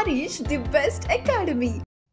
Harish, the best academy.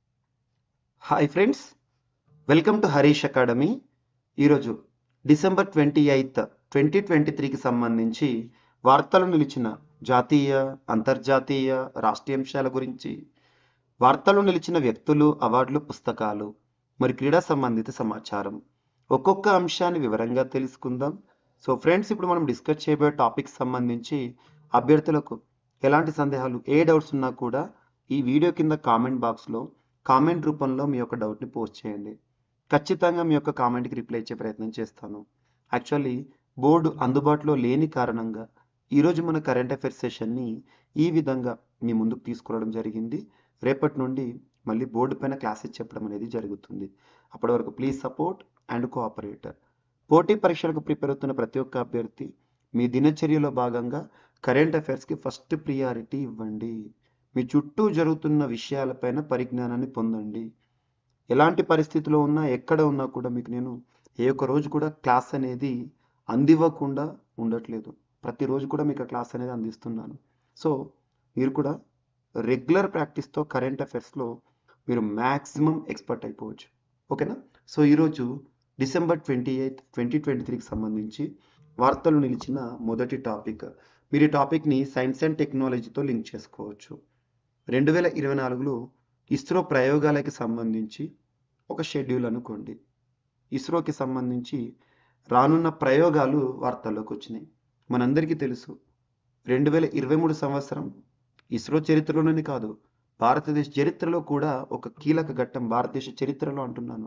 Hi friends welcome to Harish academy ఈరోజు December twenty eighth twenty twenty త్రీకి సంబంధించి వార్తలు నిలిచిన జాతీయ అంతర్జాతీయ రాష్ట్రీయాంశాల గురించి వార్తలు నిలిచిన వ్యక్తులు అవార్డులు పుస్తకాలు మరి క్రీడా సంబంధిత సమాచారం ఒక్కొక్క అంశాన్ని వివరంగా తెలుసుకుందాం సో ఫ్రెండ్స్ ఇప్పుడు మనం డిస్కస్ చేయబోయే టాపిక్ సంబంధించి అభ్యర్థులకు ఎలాంటి సందేహాలు ఏ డౌట్స్ ఉన్నా కూడా ఈ వీడియో కింద కామెంట్ బాక్స్లో కామెంట్ రూపంలో మీ యొక్క డౌట్ని పోస్ట్ చేయండి ఖచ్చితంగా మీ యొక్క కామెంట్కి రిప్లై ఇచ్చే ప్రయత్నం చేస్తాను యాక్చువల్లీ బోర్డు అందుబాటులో లేని కారణంగా ఈరోజు మన కరెంట్ అఫైర్స్ సెషన్ని ఈ విధంగా మీ ముందుకు తీసుకురావడం జరిగింది రేపటి నుండి మళ్ళీ బోర్డు పైన క్లాసెస్ చెప్పడం అనేది జరుగుతుంది అప్పటి వరకు ప్లీజ్ సపోర్ట్ అండ్ కోఆపరేటర్ పోటీ పరీక్షలకు ప్రిపేర్ అవుతున్న ప్రతి ఒక్క అభ్యర్థి మీ దినచర్యలో భాగంగా కరెంట్ అఫైర్స్కి ఫస్ట్ ప్రియారిటీ ఇవ్వండి మీ చుట్టూ జరుగుతున్న విషయాలపైన పరిజ్ఞానాన్ని పొందండి ఎలాంటి పరిస్థితిలో ఉన్నా ఎక్కడ ఉన్నా కూడా మీకు నేను ఏ ఒక్క రోజు కూడా క్లాస్ అనేది అందివ్వకుండా ఉండట్లేదు ప్రతిరోజు కూడా మీకు ఆ క్లాస్ అనేది అందిస్తున్నాను సో మీరు కూడా రెగ్యులర్ ప్రాక్టీస్తో కరెంట్ అఫైర్స్లో మీరు మ్యాక్సిమం ఎక్స్పర్ట్ అయిపోవచ్చు ఓకేనా సో ఈరోజు December twenty eighth twenty twenty త్రీకి సంబంధించి వార్తలు నిలిచిన మొదటి టాపిక్ మీరు ఈ టాపిక్ని సైన్స్ అండ్ టెక్నాలజీతో లింక్ చేసుకోవచ్చు రెండు వేల ఇరవై నాలుగులో ఇస్రో ప్రయోగాలకి సంబంధించి ఒక షెడ్యూల్ అనుకోండి ఇస్రోకి సంబంధించి రానున్న ప్రయోగాలు వార్తల్లోకి వచ్చినాయి మనందరికీ తెలుసు రెండు వేల ఇరవై మూడు సంవత్సరం ఇస్రో చరిత్రలోనే కాదు భారతదేశ చరిత్రలో కూడా ఒక కీలక ఘట్టం భారతదేశ చరిత్రలో అంటున్నాను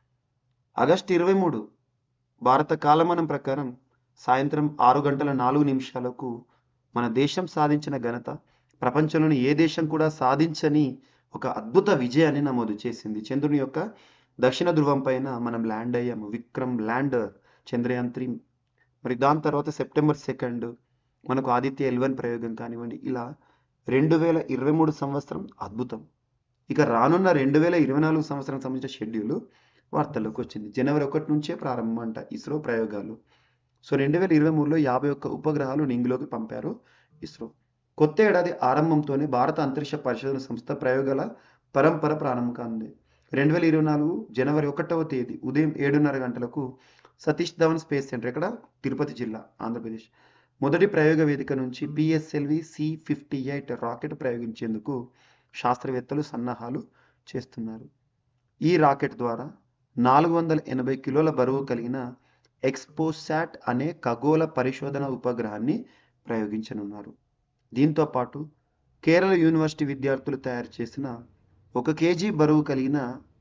ఆగస్టు ఇరవై మూడు భారత కాలమానం ప్రకారం సాయంత్రం ఆరు గంటల నాలుగు నిమిషాలకు మన దేశం సాధించిన ఘనత ప్రపంచంలోని ఏ దేశం కూడా సాధించని ఒక అద్భుత విజయాన్ని నమోదు చేసింది చంద్రుని యొక్క దక్షిణ ధ్రువం పైన మనం ల్యాండ్ అయ్యాము విక్రమ్ ల్యాండర్ చంద్రయాన్ త్రీ మరి దాని తర్వాత సెప్టెంబర్ సెకండ్ మనకు ఆదిత్య ఎల్వన్ ప్రయోగం కానివ్వండి ఇలా రెండు వేల ఇరవై మూడు సంవత్సరం అద్భుతం ఇక రానున్న రెండు వేల ఇరవై నాలుగు సంవత్సరం సంబంధించిన షెడ్యూల్ వార్తల్లోకి వచ్చింది జనవరి ఒకటి నుంచే ప్రారంభం అంట ఇస్రో ప్రయోగాలు సో రెండు వేల ఇరవై మూడులో యాభై ఒక్క ఉపగ్రహాలు నింగిలోకి పంపారు ఇస్రో కొత్త ఏడాది ఆరంభంతోనే భారత అంతరిక్ష పరిశోధన సంస్థ ప్రయోగాల పరంపర ప్రారంభం కానుంది రెండు వేల ఇరవై నాలుగు జనవరి ఒకటవ తేదీ ఉదయం ఏడున్నర గంటలకు సతీష్ ధవన్ స్పేస్ సెంటర్ ఇక్కడ తిరుపతి జిల్లా ఆంధ్రప్రదేశ్ మొదటి ప్రయోగ వేదిక నుంచి PSLV C fifty eight rocket ప్రయోగించేందుకు శాస్త్రవేత్తలు సన్నాహాలు చేస్తున్నారు ఈ రాకెట్ ద్వారా నాలుగు వందల ఎనభై కిలోల బరువు కలిగిన ఎక్స్పోసాట్ అనే ఖగోళ పరిశోధన ఉపగ్రహాన్ని ప్రయోగించనున్నారు దీంతో పాటు కేరళ యూనివర్సిటీ విద్యార్థులు తయారు చేసిన ఒక కేజీ బరువు కలిగిన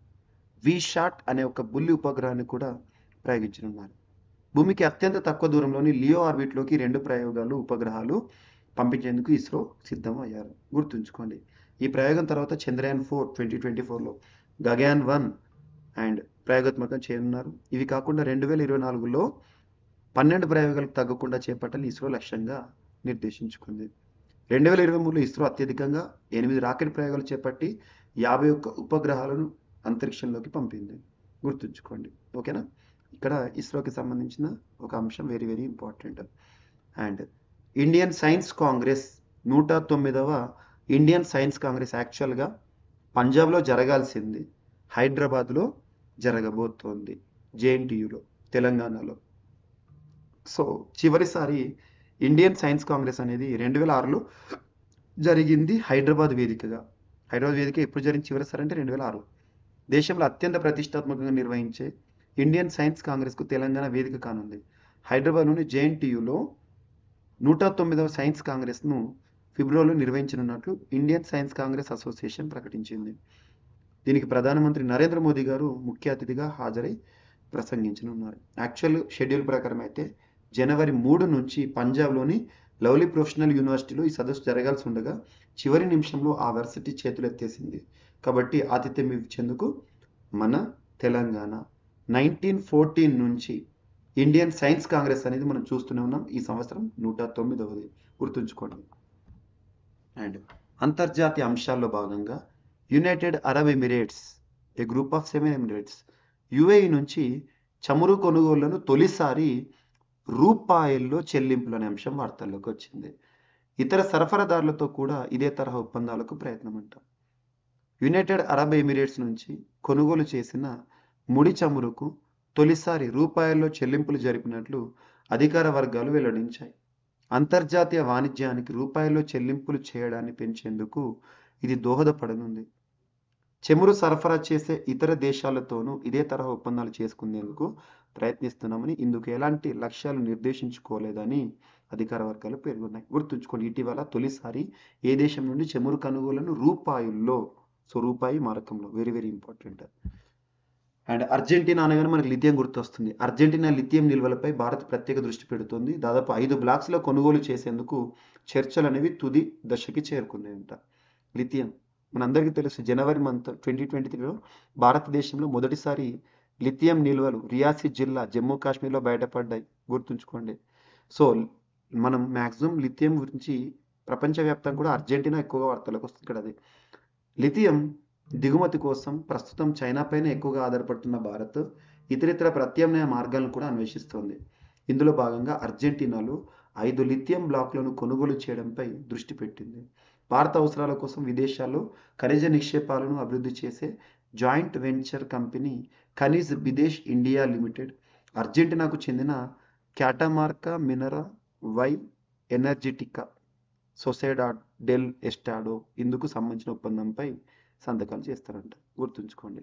విషాట్ అనే ఒక బుల్లి ఉపగ్రహాన్ని కూడా ప్రయోగించనున్నారు భూమికి అత్యంత తక్కువ దూరంలోని లియో ఆర్బిట్లోకి రెండు ప్రయోగాలు ఉపగ్రహాలు పంపించేందుకు ఇస్రో సిద్ధం అయ్యారు గుర్తుంచుకోండి ఈ ప్రయోగం తర్వాత చంద్రయాన్ ఫోర్ ట్వంటీ ట్వంటీ ఫోర్లో గగయాన్ వన్ అండ్ ప్రయోగాత్మకం చేయనున్నారు ఇవి కాకుండా రెండు వేల ఇరవై నాలుగులో పన్నెండు ప్రయోగాలకు తగ్గకుండా చేపట్టాలని ఇస్రో లక్ష్యంగా నిర్దేశించుకుంది రెండు వేల ఇరవై మూడులో ఇస్రో అత్యధికంగా ఎనిమిది రాకెట్ ప్రయోగాలు చేపట్టి యాభై ఒక్క ఉపగ్రహాలను అంతరిక్షంలోకి పంపింది గుర్తుంచుకోండి ఓకేనా ఇక్కడ ఇస్రోకి సంబంధించిన ఒక అంశం very very important and Indian science Congress నూట తొమ్మిదవ ఇండియన్ సైన్స్ కాంగ్రెస్ యాక్చువల్గా పంజాబ్లో జరగాల్సింది హైదరాబాద్లో జరగబోతోంది జేఎన్టీయులో తెలంగాణలో సో చివరిసారి ఇండియన్ సైన్స్ కాంగ్రెస్ అనేది రెండు వేల ఆరులో జరిగింది హైదరాబాద్ వేదికగా హైదరాబాద్ వేదిక ఎప్పుడు జరిగింది చివరిసారి అంటే రెండు వేల ఆరు దేశంలో అత్యంత ప్రతిష్టాత్మకంగా నిర్వహించే ఇండియన్ సైన్స్ కాంగ్రెస్కు తెలంగాణ వేదిక కానుంది హైదరాబాద్లోని జేఎన్టీయులో నూట తొమ్మిదవ సైన్స్ కాంగ్రెస్ను ఫిబ్రవరిలో నిర్వహించనున్నట్లు ఇండియన్ సైన్స్ కాంగ్రెస్ అసోసియేషన్ ప్రకటించింది దీనికి ప్రధానమంత్రి నరేంద్ర మోదీ గారు ముఖ్య అతిథిగా హాజరై ప్రసంగించనున్నారు యాక్చువల్ షెడ్యూల్ ప్రకారం అయితే జనవరి మూడు నుంచి పంజాబ్లోని లవ్లీ ప్రొఫెషనల్ యూనివర్సిటీలో ఈ సదస్సు జరగాల్సి ఉండగా చివరి నిమిషంలో ఆ వర్సిటీ చేతులు ఎత్తేసింది కాబట్టి ఆతిథ్యం ఇచ్చేందుకు మన తెలంగాణ నైన్టీన్ ఫోర్టీన్ నుంచి ఇండియన్ సైన్స్ కాంగ్రెస్ అనేది మనం చూస్తూనే ఉన్నాం ఈ సంవత్సరం నూట తొమ్మిదవది గుర్తుంచుకోండి అండ్ అంతర్జాతీయ అంశాల్లో భాగంగా United Arab Emirates a group of seven Emirates UAE నుంచి చమురు కొనుగోళ్లను తొలిసారి రూపాయల్లో చెల్లింపులు అనే అంశం వార్తల్లోకి వచ్చింది ఇతర సరఫరాదారులతో కూడా ఇదే తరహా ఒప్పందాలకు ప్రయత్నం అంట యునైటెడ్ అరబ్ ఎమిరేట్స్ నుంచి కొనుగోలు చేసిన ముడి చమురుకు తొలిసారి రూపాయల్లో చెల్లింపులు జరిపినట్లు అధికార వర్గాలు వెల్లడించాయి అంతర్జాతీయ వాణిజ్యానికి రూపాయల్లో చెల్లింపులు చేయడాన్ని పెంచేందుకు ఇది దోహదపడనుంది చమురు సరఫరా చేసే ఇతర దేశాలతోనూ ఇదే తరహా ఒప్పందాలు చేసుకునేందుకు ప్రయత్నిస్తున్నామని ఇందుకు ఎలాంటి లక్ష్యాలు నిర్దేశించుకోలేదని అధికార వర్గాలు పేర్కొన్నాయి గుర్తుంచుకోండి ఇటీవల తొలిసారి ఏ దేశం నుండి చమురు కొనుగోలను రూపాయల్లో సో రూపాయి మారకంలో very very important and Argentina అనగానే మనకు లిథియం గుర్తొస్తుంది అర్జెంటీనా లిథియం నిల్వలపై భారత్ ప్రత్యేక దృష్టి పెడుతుంది దాదాపు ఐదు బ్లాక్స్లో కొనుగోలు చేసేందుకు చర్చలు అనేవి తుది దశకి చేరుకున్నాయంట లిథియం మనందరికీ తెలుసు జనవరి మంత్ ట్వంటీ ట్వంటీ త్రీలో భారతదేశంలో మొదటిసారి లిథియం నిల్వలు రియాసీ జిల్లా జమ్మూ కాశ్మీర్లో బయటపడ్డాయి గుర్తుంచుకోండి సో మనం మ్యాక్సిమం లిథియం గురించి ప్రపంచవ్యాప్తంగా కూడా అర్జెంటీనా ఎక్కువగా వార్తలకు వస్తుంది ఇక్కడ అది లిథియం దిగుమతి కోసం ప్రస్తుతం చైనా పైన ఎక్కువగా ఆధారపడుతున్న భారత్ ఇతరితర ప్రత్యామ్నాయ మార్గాలను కూడా అన్వేషిస్తోంది ఇందులో భాగంగా అర్జెంటీనాలో ఐదు లిథియం బ్లాక్లను కొనుగోలు చేయడంపై దృష్టి పెట్టింది భారత అవసరాల కోసం విదేశాల్లో ఖనిజ నిక్షేపాలను అభివృద్ధి చేసే joint venture company Khanij Bidesh India limited అర్జెంటీనాకు చెందిన క్యాటమార్కా మినరా వై ఎనర్జెటికా సొసైడా డెల్ ఎస్టాడో ఇందుకు సంబంధించిన ఒప్పందంపై సంతకాలు చేస్తారంట గుర్తుంచుకోండి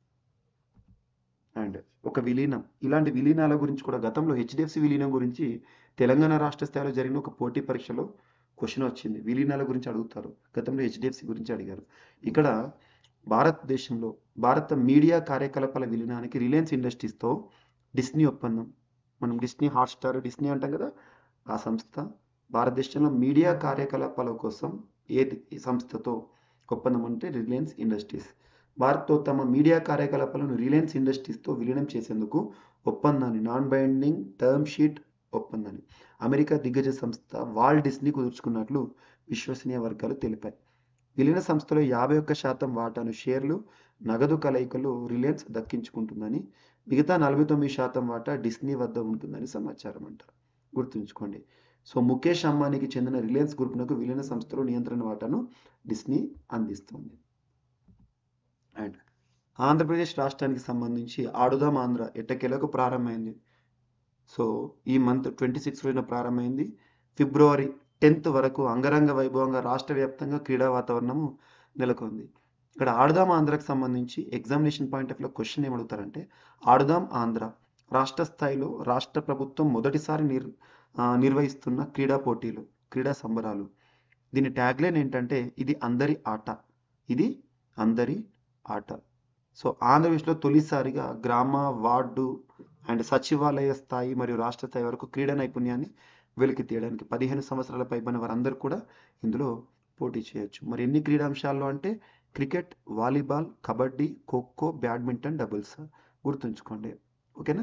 అండ్ ఒక విలీనం ఇలాంటి విలీనాల గురించి కూడా గతంలో హెచ్డిఎఫ్సి విలీనం గురించి తెలంగాణ రాష్ట్ర స్థాయిలో జరిగిన ఒక పోటీ పరీక్షలో క్వశ్చన్ వచ్చింది విలీనాల గురించి అడుగుతారు గతంలో హెచ్డిఎఫ్సి గురించి అడిగారు ఇక్కడ భారతదేశంలో భారత మీడియా కార్యకలాపాల విలీనానికి రిలయన్స్ ఇండస్ట్రీస్తో డిస్నీ ఒప్పందం మనం డిస్నీ హాట్స్టార్ డిస్నీ అంటాం కదా ఆ సంస్థ భారతదేశంలో మీడియా కార్యకలాపాల కోసం ఏ ఏ సంస్థతో ఒప్పందం అంటే రిలయన్స్ ఇండస్ట్రీస్ భారత్తో తమ మీడియా కార్యకలాపాలను రిలయన్స్ ఇండస్ట్రీస్తో విలీనం చేసేందుకు ఒప్పందాన్ని నాన్ బైండింగ్ టర్మ్ షీట్ ఒప్పందాన్ని అమెరికా దిగ్గజ సంస్థ వాల్ డిస్నీ కుదుర్చుకున్నట్లు విశ్వసనీయ వర్గాలు తెలిపాయి విలీన సంస్థలో యాభై ఒక్క శాతం వాటాను షేర్లు నగదు కలయికలు రిలయన్స్ దక్కించుకుంటుందని మిగతా నలభై తొమ్మిది శాతం వాటా డిస్నీ వద్ద ఉంటుందని సమాచారం అంట గుర్తుంచుకోండి సో ముఖేష్ అంబానీకి చెందిన రిలయన్స్ గ్రూప్నకు విలీన సంస్థలో నియంత్రణ వాటాను డిస్నీ అందిస్తుంది అండ్ ఆంధ్రప్రదేశ్ రాష్ట్రానికి సంబంధించి ఆడుదాం ఆంధ్ర ఎట్టకేలకు ప్రారంభమైంది సో ఈ మంత్ ట్వంటీ సిక్స్ రోజున ప్రారంభమైంది ఫిబ్రవరి టెన్త్ వరకు అంగరంగ వైభవంగా రాష్ట్ర వ్యాప్తంగా క్రీడా వాతావరణము నెలకొంది ఇక్కడ ఆడుదాం ఆంధ్రకు సంబంధించి ఎగ్జామినేషన్ పాయింట్ ఆఫ్ వ్యూలో క్వశ్చన్ ఏమడుగుతారంటే ఆడుదాం ఆంధ్ర రాష్ట్ర స్థాయిలో రాష్ట్ర ప్రభుత్వం మొదటిసారి నిర్ ఆ, నిర్వహిస్తున్న క్రీడా పోటీలు క్రీడా సంబరాలు దీని ట్యాగ్లైన్ ఏంటంటే ఇది అందరి ఆట ఇది అందరి ఆట సో ఆంధ్రప్రదేశ్లో తొలిసారిగా గ్రామ వార్డు అండ్ సచివాలయ స్థాయి మరియు రాష్ట్ర స్థాయి వరకు క్రీడా నైపుణ్యాన్ని వెలికి తీయడానికి పదిహేను సంవత్సరాల పైబడిన వారందరూ కూడా ఇందులో పోటీ చేయొచ్చు మరి ఎన్ని క్రీడాంశాల్లో అంటే cricket volleyball kabaddi kho kho badminton doubles గుర్తుంచుకోండి ఓకేనా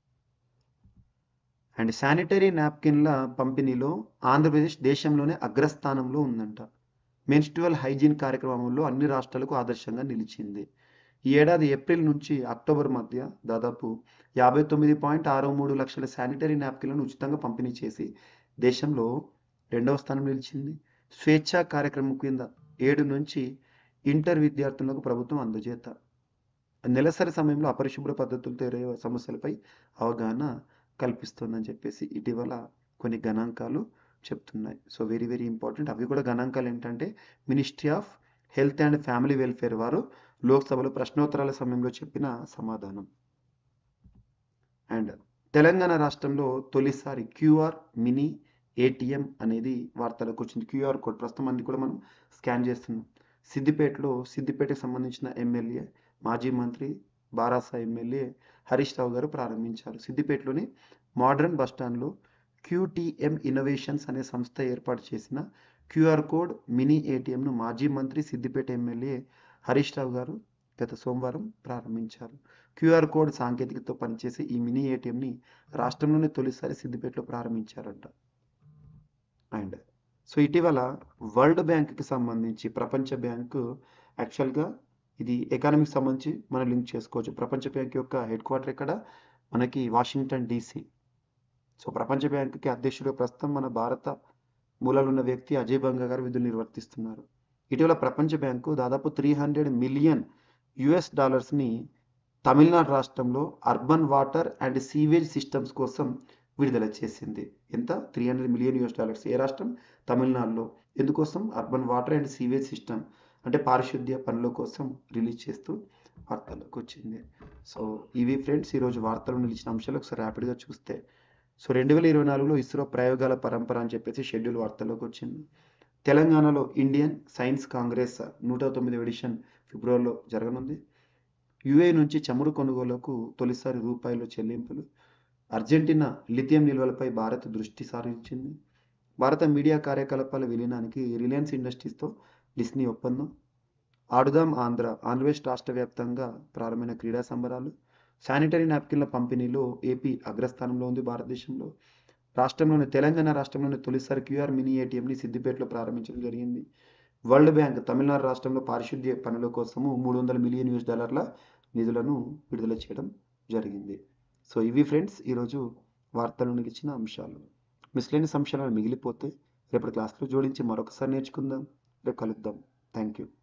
అండ్ శానిటరీ నాప్కిన్ల పంపిణీలో ఆంధ్రప్రదేశ్ దేశంలోనే అగ్రస్థానంలో ఉందంట మెన్స్ట్రువల్ హైజీన్ కార్యక్రమంలో అన్ని రాష్ట్రాలకు ఆదర్శంగా నిలిచింది ఈ ఏడాది ఏప్రిల్ నుంచి అక్టోబర్ మధ్య దాదాపు యాభై తొమ్మిది పాయింట్ ఆరు మూడు లక్షల శానిటరీ నాప్కిన్లను ఉచితంగా పంపిణీ చేసి దేశంలో రెండవ స్థానం నిలిచింది స్వేచ్ఛా కార్యక్రమం కింద ఏడు నుంచి ఇంటర్ విద్యార్థులకు ప్రభుత్వం అందజేత నెలసరి సమయంలో అపరిశుభ్ర పద్ధతులతో ఎదురయ్యే సమస్యలపై అవగాహన కల్పిస్తుందని చెప్పేసి ఇటీవల కొన్ని గణాంకాలు చెప్తున్నాయి సో వెరీ వెరీ ఇంపార్టెంట్ అవి కూడా గణాంకాలు ఏంటంటే ministry of health and family welfare వారు లోక్సభలో ప్రశ్నోత్తరాల సమయంలో చెప్పిన సమాధానం అండ్ తెలంగాణ రాష్ట్రంలో తొలిసారి క్యూఆర్ మినీ ఏటీఎం అనేది వార్తలకు వచ్చింది క్యూఆర్ కోడ్ ప్రస్తుతం అన్ని కూడా మనం స్కాన్ చేస్తున్నాం సిద్దిపేటలో సిద్దిపేటకు సంబంధించిన ఎమ్మెల్యే మాజీ మంత్రి బారాసా ఎమ్మెల్యే హరీష్ రావు గారు ప్రారంభించారు సిద్దిపేటలోని మోడర్న్ బస్టాండ్లో క్యూటీఎం ఇన్నోవేషన్స్ అనే సంస్థ ఏర్పాటు చేసిన క్యూఆర్ కోడ్ మినీ ఏటీఎంను మాజీ మంత్రి సిద్దిపేట ఎమ్మెల్యే హరీష్ రావు గారు గత సోమవారం ప్రారంభించారు క్యూఆర్ కోడ్ సాంకేతికతతో పనిచేసే ఈ మినీ ఏటీఎంని రాష్ట్రంలోనే తొలిసారి సిద్దిపేటలో ప్రారంభించారంట అండ్ సో ఇటీవల వరల్డ్ బ్యాంక్కి సంబంధించి ప్రపంచ బ్యాంకు యాక్చువల్గా ఇది ఎకానమీకి సంబంధించి మనం లింక్ చేసుకోవచ్చు ప్రపంచ బ్యాంక్ యొక్క హెడ్ క్వార్టర్ ఎక్కడ మనకి వాషింగ్టన్ డీసీ సో ప్రపంచ బ్యాంకుకి అధ్యక్షుడు ప్రస్తుతం మన భారత మూలాలున్న వ్యక్తి అజయ్ బంగా గారు విధులు నిర్వర్తిస్తున్నారు ఇటీవల ప్రపంచ బ్యాంకు దాదాపు త్రీ హండ్రెడ్ మిలియన్ యుఎస్ డాలర్స్ని తమిళనాడు రాష్ట్రంలో urban water and sewage systems కోసం విడుదల చేసింది ఎంత three hundred million US dollars ఏ రాష్ట్రం తమిళనాడులో ఎందుకోసం urban water and sewage system అంటే పారిశుద్ధ్య పనుల కోసం రిలీజ్ చేస్తూ వార్తల్లోకి వచ్చింది సో ఇవి ఫ్రెండ్స్ ఈరోజు వార్తలు నిలిచిన అంశాలు ఒకసారి ర్యాపిడ్గా చూస్తే సో రెండు వేల ఇరవై నాలుగులో ఇస్రో ప్రయోగాల పరంపర అని చెప్పేసి షెడ్యూల్ వార్తల్లోకి వచ్చింది తెలంగాణలో ఇండియన్ సైన్స్ కాంగ్రెస్ నూట తొమ్మిది ఎడిషన్ ఫిబ్రవరిలో జరగనుంది యుఏ నుంచి చమురు కొనుగోలుకు తొలిసారి రూపాయలు చెల్లింపులు అర్జెంటీనా లిథియం నిల్వలపై భారత్ దృష్టి సారించింది భారత మీడియా కార్యకలాపాల విలీనానికి రిలయన్స్ ఇండస్ట్రీస్తో డిస్నీ ఒప్పందం ఆడుదాం ఆంధ్ర ఆంధ్రప్రదేశ్ రాష్ట్ర వ్యాప్తంగా ప్రారంభమైన క్రీడా సంబరాలు శానిటరీ నాప్కిన్ల పంపిణీలో ఏపీ అగ్రస్థానంలో ఉంది భారతదేశంలో రాష్ట్రంలోని తెలంగాణ రాష్ట్రంలోని తొలిసారి క్యూఆర్ మినీ ఏటీఎంని సిద్దిపేటలో ప్రారంభించడం జరిగింది వరల్డ్ బ్యాంక్ తమిళనాడు రాష్ట్రంలో పారిశుద్ధ్య పనుల కోసము మూడు వందల మిలియన్ యూఎస్ డాలర్ల నిధులను విడుదల చేయడం జరిగింది సో ఇవి ఫ్రెండ్స్ ఈరోజు వార్తలు నిలిచిన అంశాలు మిస్లేని అంశాలు మిగిలిపోతే రేపటి క్లాస్లో జోడించి మరొకసారి నేర్చుకుందాం రేపు కలుద్దాం థ్యాంక్ యూ